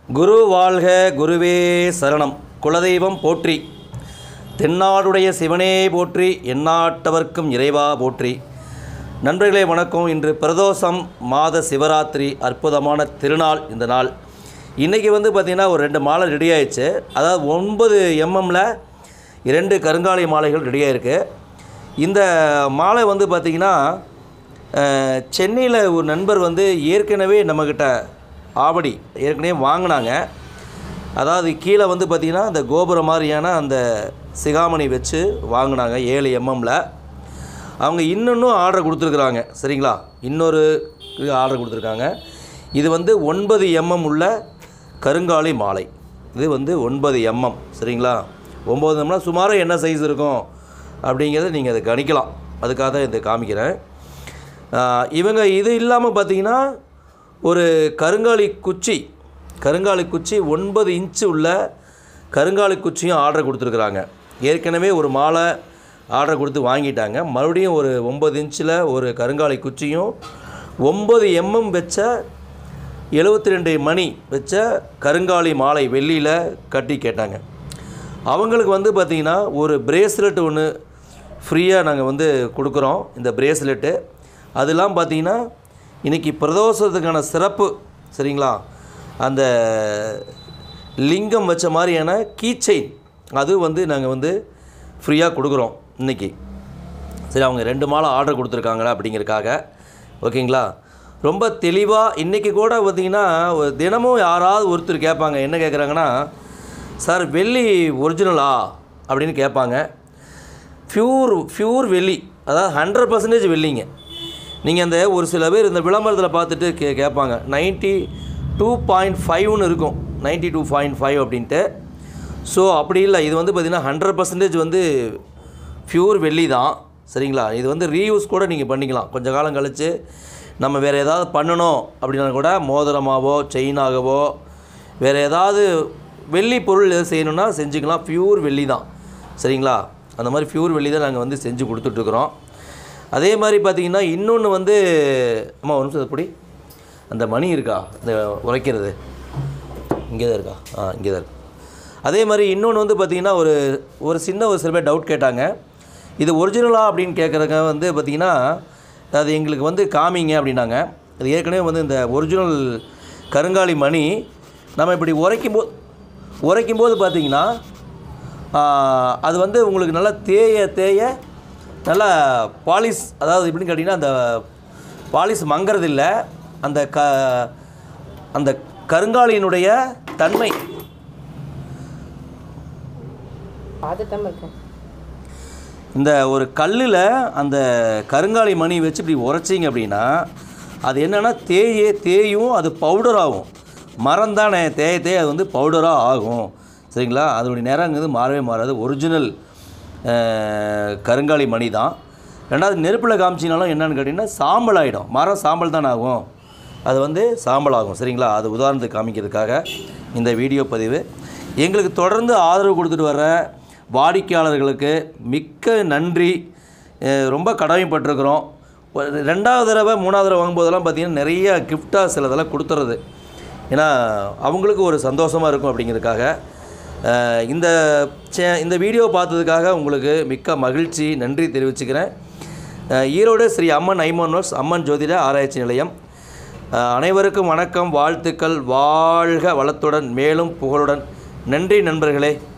குரு வாழ்க குருவே சரணம் குலதெய்வம் போற்றி தென்னாடுடைய சிவனே போற்றி எந்நாட்டவர்க்கும் இறைவா போற்றி நண்பர்களே வணக்கம் இன்று பிரதோஷம் மாத சிவராத்திரி அற்புதமான திருநாள் இந்த நாள் இன்றைக்கி வந்து பார்த்திங்கன்னா ஒரு ரெண்டு மாலை ரெடி ஆயிடுச்சு அதாவது ஒன்பது எம்எம்மில் இரண்டு கருங்காலி மாலைகள் ரெடியாக இருக்குது இந்த மாலை வந்து பார்த்திங்கன்னா சென்னையில் ஒரு நண்பர் வந்து ஏற்கனவே நம்மக்கிட்ட ஆவடி ஏற்கனவே வாங்கினாங்க அதாவது கீழே வந்து பார்த்திங்கன்னா அந்த கோபுரம் மாதிரியான அந்த சிகாமணி வச்சு வாங்கினாங்க ஏழு எம்எம்மில் அவங்க இன்னொன்னும் ஆர்டர் கொடுத்துருக்குறாங்க சரிங்களா இன்னொரு இது ஆர்டர் கொடுத்துருக்காங்க இது வந்து ஒன்பது எம்எம் உள்ள கருங்காலி மாலை இது வந்து ஒன்பது எம்எம் சரிங்களா ஒம்பது எம்னா சுமாராக என்ன சைஸ் இருக்கும் அப்படிங்கிறத நீங்கள் அதை கணிக்கலாம் அதுக்காக தான் இதை காமிக்கிறேன் ஆஹ் இவங்க இது இல்லாமல் பார்த்தீங்கன்னா ஒரு கருங்காலி குச்சி கருங்காலி குச்சி ஒன்பது இன்ச்சு உள்ள கருங்காலி குச்சியும் ஆர்டர் கொடுத்துருக்குறாங்க ஏற்கனவே ஒரு மாலை ஆர்டர் கொடுத்து வாங்கிட்டாங்க மறுபடியும் ஒரு ஒம்பது இன்ச்சில் ஒரு கருங்காலி குச்சியும் ஒம்பது எம்எம் வச்ச எழுபத்தி ரெண்டு மணி வச்ச கருங்காலி மாலை வெள்ளியில் கட்டி கேட்டாங்க அவங்களுக்கு வந்து பார்த்திங்கன்னா ஒரு பிரேஸ்லெட் ஒன்று ஃப்ரீயாக நாங்கள் வந்து கொடுக்குறோம் இந்த பிரேஸ்லெட்டு அதெல்லாம் பார்த்தீங்கன்னா இன்றைக்கி பிரதோஷத்துக்கான சிறப்பு சரிங்களா அந்த லிங்கம் வச்ச மாதிரியான கீச்செயின் அது வந்து நாங்கள் வந்து ஃப்ரீயாக கொடுக்குறோம் இன்றைக்கி சரி அவங்க ரெண்டு மாலை ஆர்டர் கொடுத்துருக்காங்களா அப்படிங்கிறதுக்காக ஓகேங்களா ரொம்ப தெளிவாக இன்றைக்கி கூட பார்த்திங்கன்னா ஒரு தினமும் யாராவது ஒருத்தர் கேட்பாங்க என்ன கேட்குறாங்கன்னா சார் வெள்ளி ஒரிஜினலா அப்படின்னு கேட்பாங்க ஃப்யூர் ஃப்யூர் வெள்ளி அதாவது ஹண்ட்ரட் பர்சன்டேஜ் வெள்ளிங்க நீங்கள் அந்த ஒரு சில பேர் இந்த விளம்பரத்தில் பார்த்துட்டு கே கேட்பாங்க நைன்ட்டி டூ பாயிண்ட் ஃபைவ்னு இருக்கும் நைன்ட்டி டூ பாயிண்ட் ஃபைவ் அப்படின்ட்டு ஸோ அப்படி இல்லை இது வந்து பார்த்திங்கன்னா ஹண்ட்ரட் பர்சன்டேஜ் வந்து ஃப்யூர் வெள்ளி தான் சரிங்களா இது வந்து ரீயூஸ் கூட நீங்கள் பண்ணிக்கலாம் கொஞ்சம் காலம் கழித்து நம்ம வேறு ஏதாவது பண்ணணும் அப்படின்னா கூட மோதிரமாவோ செயினாகவோ வேறு ஏதாவது வெள்ளி பொருள் எதாவது செய்யணும்னா செஞ்சுக்கலாம் பியூர் வெள்ளி தான் சரிங்களா அந்த மாதிரி பியூர் வெள்ளி தான் நாங்கள் வந்து செஞ்சு கொடுத்துட்ருக்குறோம் அதே மாதிரி பார்த்தீங்கன்னா இன்னொன்று வந்து அம்மா ஒரு நிமிஷம் எப்படி அந்த மணி இருக்கா இந்த உரைக்கிறது இங்கே தான் இருக்கா ஆ இங்கே தான் இருக்கு அதே மாதிரி இன்னொன்று வந்து பார்த்திங்கன்னா ஒரு ஒரு சின்ன ஒரு சில பேர் டவுட் கேட்டாங்க இது ஒரிஜினலா அப்படின்னு கேட்குறங்க வந்து பார்த்திங்கன்னா அது எங்களுக்கு வந்து காமிங்க அப்படின்னாங்க அது ஏற்கனவே வந்து இந்த ஒரிஜினல் கருங்காலி மணி நம்ம இப்படி உரைக்கும் போது உரைக்கும் போது பார்த்திங்கன்னா அது வந்து உங்களுக்கு நல்லா தேய தேய நல்லா பாலிஷ் அதாவது எப்படின்னு கேட்டிங்கன்னா அந்த பாலிஷ் மங்கிறதில்ல அந்த க அந்த கருங்காலியினுடைய தன்மை பார்த்துட்டு இருக்கேன் இந்த ஒரு கல்லில் அந்த கருங்காலி மணி வச்சு இப்படி உரைச்சிங்க அப்படின்னா அது என்னென்னா தேய தேயும் அது பவுடர் ஆகும் மரம் தானே தேய தேய அது வந்து பவுடராக ஆகும் சரிங்களா அதனுடைய நிறங்கிறது மாறவே மாறாது ஒரிஜினல் கருங்காலி மணி தான் ரெண்டாவது நெருப்பில் காமிச்சினாலும் என்னென்னு கேட்டிங்கன்னா சாம்பல் ஆகிடும் மரம் சாம்பல் தானே ஆகும் அது வந்து சாம்பல் ஆகும் சரிங்களா அது உதாரணத்துக்கு காமிக்கிறதுக்காக இந்த வீடியோ பதிவு எங்களுக்கு தொடர்ந்து ஆதரவு கொடுத்துட்டு வர வாடிக்கையாளர்களுக்கு மிக்க நன்றி அஹ் ரொம்ப கடமைப்பட்டிருக்கிறோம் ஒரு ரெண்டாவது தடவை மூணாவது தடவை வாங்கும்போதெல்லாம் பார்த்திங்கன்னா நிறைய கிஃப்டாக சிலதெல்லாம் கொடுத்துறது ஏன்னா அவங்களுக்கு ஒரு சந்தோஷமாக இருக்கும் அப்படிங்கிறதுக்காக அஹ் இந்த சே இந்த வீடியோ பார்த்ததுக்காக உங்களுக்கு மிக்க மகிழ்ச்சி நன்றி தெரிவிச்சுக்கிறேன் அஹ் ஈரோடு ஸ்ரீ அம்மன் ஐமோன்வர்ஸ் அம்மன் ஜோதிட ஆராய்ச்சி நிலையம் அஹ் அனைவருக்கும் வணக்கம் வாழ்த்துக்கள் வாழ்க வளத்துடன் மேலும் புகழுடன் நன்றி நண்பர்களே